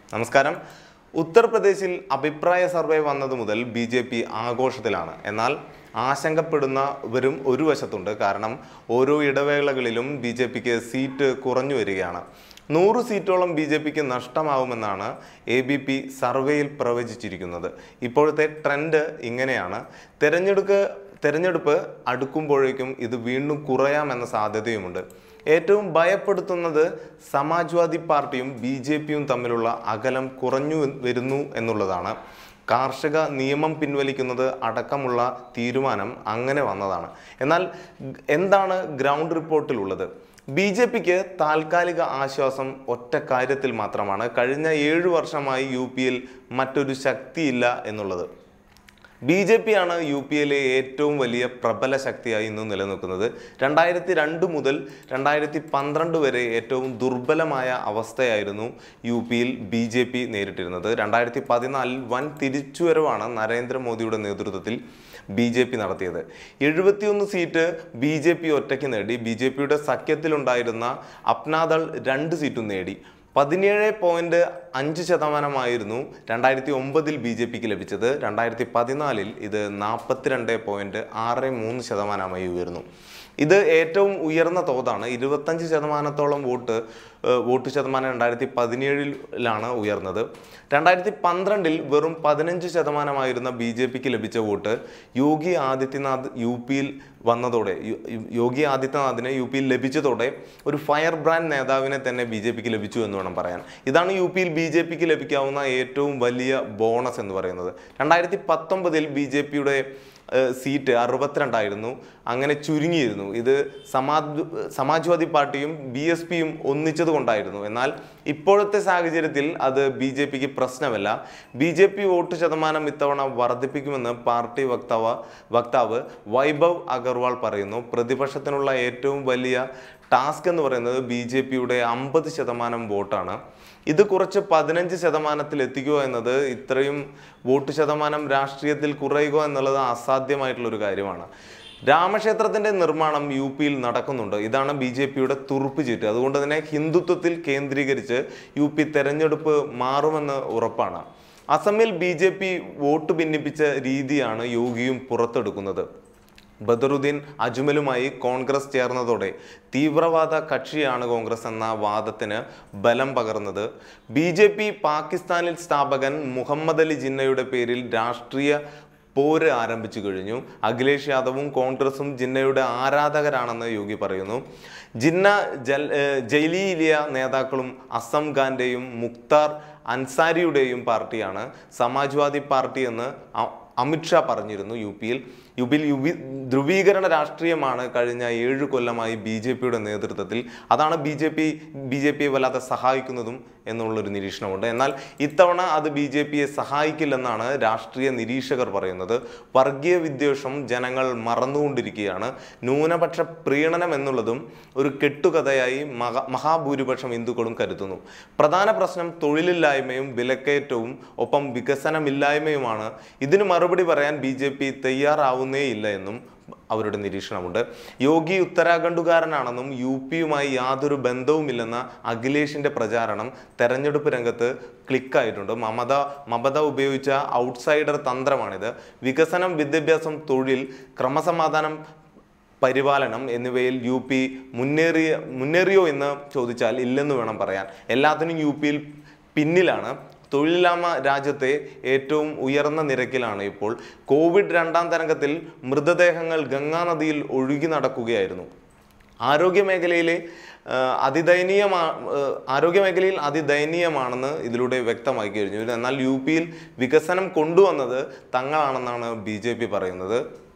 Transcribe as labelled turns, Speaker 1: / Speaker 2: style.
Speaker 1: നമസ്കാരം ഉത്തർപ്രദേശിൽ അഭിപ്രായ സർവേ വന്നത് മുതൽ ബി ജെ പി ആഘോഷത്തിലാണ് എന്നാൽ ആശങ്കപ്പെടുന്നവരും ഒരു വശത്തുണ്ട് കാരണം ഓരോ ഇടവേളകളിലും ബി ജെ പിക്ക് സീറ്റ് കുറഞ്ഞു വരികയാണ് നൂറ് സീറ്റോളം ബി ജെ പിക്ക് നഷ്ടമാവുമെന്നാണ് എ ബി പി സർവേയിൽ പ്രവചിച്ചിരിക്കുന്നത് ഇപ്പോഴത്തെ ട്രെൻഡ് ഇങ്ങനെയാണ് തെരഞ്ഞെടുപ്പ് തെരഞ്ഞെടുപ്പ് അടുക്കുമ്പോഴേക്കും ഇത് വീണ്ടും കുറയാമെന്ന സാധ്യതയുമുണ്ട് ഏറ്റവും ഭയപ്പെടുത്തുന്നത് സമാജ്വാദി പാർട്ടിയും ബി ജെ പിയും തമ്മിലുള്ള അകലം കുറഞ്ഞു വരുന്നു എന്നുള്ളതാണ് കാർഷിക നിയമം പിൻവലിക്കുന്നത് അടക്കമുള്ള തീരുമാനം അങ്ങനെ വന്നതാണ് എന്നാൽ ഗ- എന്താണ് ഗ്രൗണ്ട് റിപ്പോർട്ടിലുള്ളത് ബി ജെ പിക്ക് താൽക്കാലിക ആശ്വാസം ഒറ്റ കാര്യത്തിൽ മാത്രമാണ് കഴിഞ്ഞ ഏഴു വർഷമായി യു പിയിൽ മറ്റൊരു ശക്തിയില്ല എന്നുള്ളത് ബി ജെ പി ആണ് യു പി എയിലെ ഏറ്റവും വലിയ പ്രബല ശക്തിയായി ഇന്ന് നിലനിൽക്കുന്നത് രണ്ടായിരത്തി രണ്ട് മുതൽ രണ്ടായിരത്തി പന്ത്രണ്ട് വരെ ഏറ്റവും ദുർബലമായ അവസ്ഥയായിരുന്നു യു പിയിൽ ബി ജെ പി നേരിട്ടിരുന്നത് രണ്ടായിരത്തി പതിനാലിൽ വൻ തിരിച്ചുവരവാണ് നരേന്ദ്രമോദിയുടെ നേതൃത്വത്തിൽ ബി ജെ പി നടത്തിയത് എഴുപത്തിയൊന്ന് സീറ്റ് ബി ജെ പി ഒറ്റയ്ക്ക് നേടി ബി ജെ പിയുടെ സഖ്യത്തിലുണ്ടായിരുന്ന അപ്നാദൾ രണ്ട് സീറ്റും നേടി പതിനേഴ് പോയിന്റ് അഞ്ച് ശതമാനമായിരുന്നു രണ്ടായിരത്തി ഒമ്പതിൽ ബി ജെ പിക്ക് ലഭിച്ചത് രണ്ടായിരത്തി പതിനാലിൽ ഇത് നാൽപ്പത്തിരണ്ട് പോയിന്റ് ആറ് മൂന്ന് ശതമാനമായി ഉയർന്നു ഇത് ഏറ്റവും ഉയർന്ന തോതാണ് ഇരുപത്തഞ്ച് ശതമാനത്തോളം വോട്ട് ഏഹ്, വോട്ട് ശതമാനം രണ്ടായിരത്തി പതിനേഴിലാണ് ഉയർന്നത് രണ്ടായിരത്തി പന്ത്രണ്ടിൽ വെറും പതിനഞ്ച് ശതമാനമായിരുന്ന ബി ജെ പിക്ക് ലഭിച്ച വോട്ട് യോഗി ആദിത്യനാഥ് യു പിയിൽ വന്നതോടെ യോ- യോഗി ആദിത്യനാഥിന് യു പിയിൽ ലഭിച്ചതോടെ ഒരു ഫയർ ബ്രാൻഡ് നേതാവിനെ തന്നെ ബി ജെ പിക്ക് ലഭിച്ചു എന്ന് വേണം പറയാൻ ഇതാണ് യു പിയിൽ ബി ജെ പിക്ക് ലഭിക്കാവുന്ന ഏറ്റവും വലിയ ബോണസ് എന്ന് പറയുന്നത് രണ്ടായിരത്തി പത്തൊമ്പതിൽ ബി ജെ പിയുടെ സീറ്റ് അറുപത്തിരണ്ടായിരുന്നു അങ്ങനെ ചുരുങ്ങിയിരുന്നു ഇത് സമാജ് സമാജ്വാദി പാർട്ടിയും ബി എസ് പിയും ഒന്നിച്ചത് കൊണ്ടായിരുന്നു എന്നാൽ ഇപ്പോഴത്തെ സാഹചര്യത്തിൽ അത് ബി ജെ പിക്ക് പ്രശ്നമല്ല ബി ജെ പി വോട്ട് ശതമാനം ഇത്തവണ വർദ്ധിപ്പിക്കുമെന്ന് പാർട്ടി വക്താവ് വക്താവ് വൈഭവ് അഗർവാൾ പറയുന്നു പ്രതിപക്ഷത്തിനുള്ള ഏറ്റവും വലിയ ടാസ്ക് എന്ന് പറയുന്നത് ബി ജെ പിയുടെ അമ്പത് ശതമാനം വോട്ടാണ് ഇത് കുറച്ച് പതിനഞ്ച് ശതമാനത്തിൽ എത്തിക്കുക എന്നത് ഇത്രയും വോട്ട് ശതമാനം രാഷ്ട്രീയത്തിൽ കുറയുക എന്നുള്ളത് അസാധ്യമായിട്ടുള്ള ഒരു കാര്യമാണ് രാമക്ഷേത്രത്തിന്റെ നിർമ്മാണം യു പിയിൽ നടക്കുന്നുണ്ട് ഇതാണ് ബി ജെ പിയുടെ തുറുപ്പ് ചീട്ട് അതുകൊണ്ട് തന്നെ ഹിന്ദുത്വത്തിൽ കേന്ദ്രീകരിച്ച് യു പി തെരഞ്ഞെടുപ്പ് മാറുമെന്ന് ഉറപ്പാണ് അസമിൽ ബി ജെ പി വോട്ട് ഭിന്നിപ്പിച്ച രീതിയാണ് യോഗിയും പുറത്തെടുക്കുന്നത് ബദറുദ്ദീൻ അജ്മലുമായി കോൺഗ്രസ് ചേർന്നതോടെ തീവ്രവാദ കക്ഷിയാണ് കോൺഗ്രസ് എന്ന വാദത്തിന് ബലം പകർന്നത് ബി ജെ പി പാകിസ്ഥാനിൽ സ്ഥാപകൻ മുഹമ്മദ് അലി ജിന്നയുടെ പേരിൽ രാഷ്ട്രീയ പോര് ആരംഭിച്ചു കഴിഞ്ഞു അഖിലേഷ് യാദവും കോൺഗ്രസും ജിന്നയുടെ ആരാധകരാണെന്ന് യോഗി പറയുന്നു ജിന്ന ജൽ ഏഹ് ജയിലിയ നേതാക്കളും അസം ഖാന്റെയും മുക്താർ അൻസാരിയുടെയും പാർട്ടിയാണ് സമാജ്വാദി പാർട്ടി എന്ന് അ- അമിത്ഷാ പറഞ്ഞിരുന്നു യു പിയിൽ യു പിയിൽ യു പി ധ്രുവീകരണ രാഷ്ട്രീയമാണ് കഴിഞ്ഞ ഏഴ് കൊല്ലമായി ബി ജെ പിയുടെ നേതൃത്വത്തിൽ അതാണ് ബി ജെ പി ബി ജെ പിയെ വല്ലാതെ സഹായിക്കുന്നതും എന്നുള്ളൊരു നിരീക്ഷണമുണ്ട് എന്നാൽ ഇത്തവണ അത് ബി ജെ പിയെ സഹായിക്കില്ലെന്നാണ് രാഷ്ട്രീയ നിരീക്ഷകർ പറയുന്നത് വർഗീയ വിദ്വേഷം ജനങ്ങൾ മറന്നുകൊണ്ടിരിക്കുകയാണ് ന്യൂനപക്ഷ പ്രീണനം എന്നുള്ളതും ഒരു കെട്ടുകഥയായി മഹ മഹാഭൂരിപക്ഷം ഹിന്ദുക്കളും കരുതുന്നു പ്രധാന പ്രശ്നം തൊഴിലില്ലായ്മയും വിലക്കയറ്റവും ഒപ്പം വികസനമില്ലായ്മയുമാണ് ഇതിന് മറുപടി പറയാൻ ബി ജെ പി തയ്യാറാവുന്നേയില്ല എന്നും അവരുടെ നിരീക്ഷണമുണ്ട് യോഗി ഉത്തരാഖണ്ഡുകാരനാണെന്നും യു പിയുമായി യാതൊരു ബന്ധവുമില്ലെന്ന അഖിലേഷിന്റെ പ്രചാരണം തെരഞ്ഞെടുപ്പ് രംഗത്ത് ക്ലിക്കായിട്ടുണ്ട് മമത മമത ഉപയോഗിച്ച ഔട്ട്സൈഡർ തന്ത്രമാണിത് വികസനം വിദ്യാഭ്യാസം തൊഴിൽ ക്രമസമാധാനം പരിപാലനം എന്നിവയിൽ യു പി മുന്നേറിയ മുന്നേറിയോ എന്ന് ചോദിച്ചാൽ ഇല്ലെന്ന് വേണം പറയാൻ എല്ലാത്തിനും യു പിയിൽ പിന്നിലാണ് തൊഴിലില്ലായ്മ രാജ്യത്തെ ഏറ്റവും ഉയർന്ന നിരക്കിലാണ് ഇപ്പോൾ കോവിഡ് രണ്ടാം തരംഗത്തിൽ മൃതദേഹങ്ങൾ ഗംഗാനദിയിൽ ഒഴുകി നടക്കുകയായിരുന്നു ആരോഗ്യ മേഖലയിലെ ആ, അതിദയനീയമാ ആ, ആരോഗ്യ മേഖലയിൽ അതിദയനീയമാണെന്ന് ഇതിലൂടെ വ്യക്തമായി കഴിഞ്ഞു എന്നാൽ യു പിയിൽ വികസനം കൊണ്ടുവന്നത് തങ്ങളാണെന്നാണ് ബി പറയുന്നത്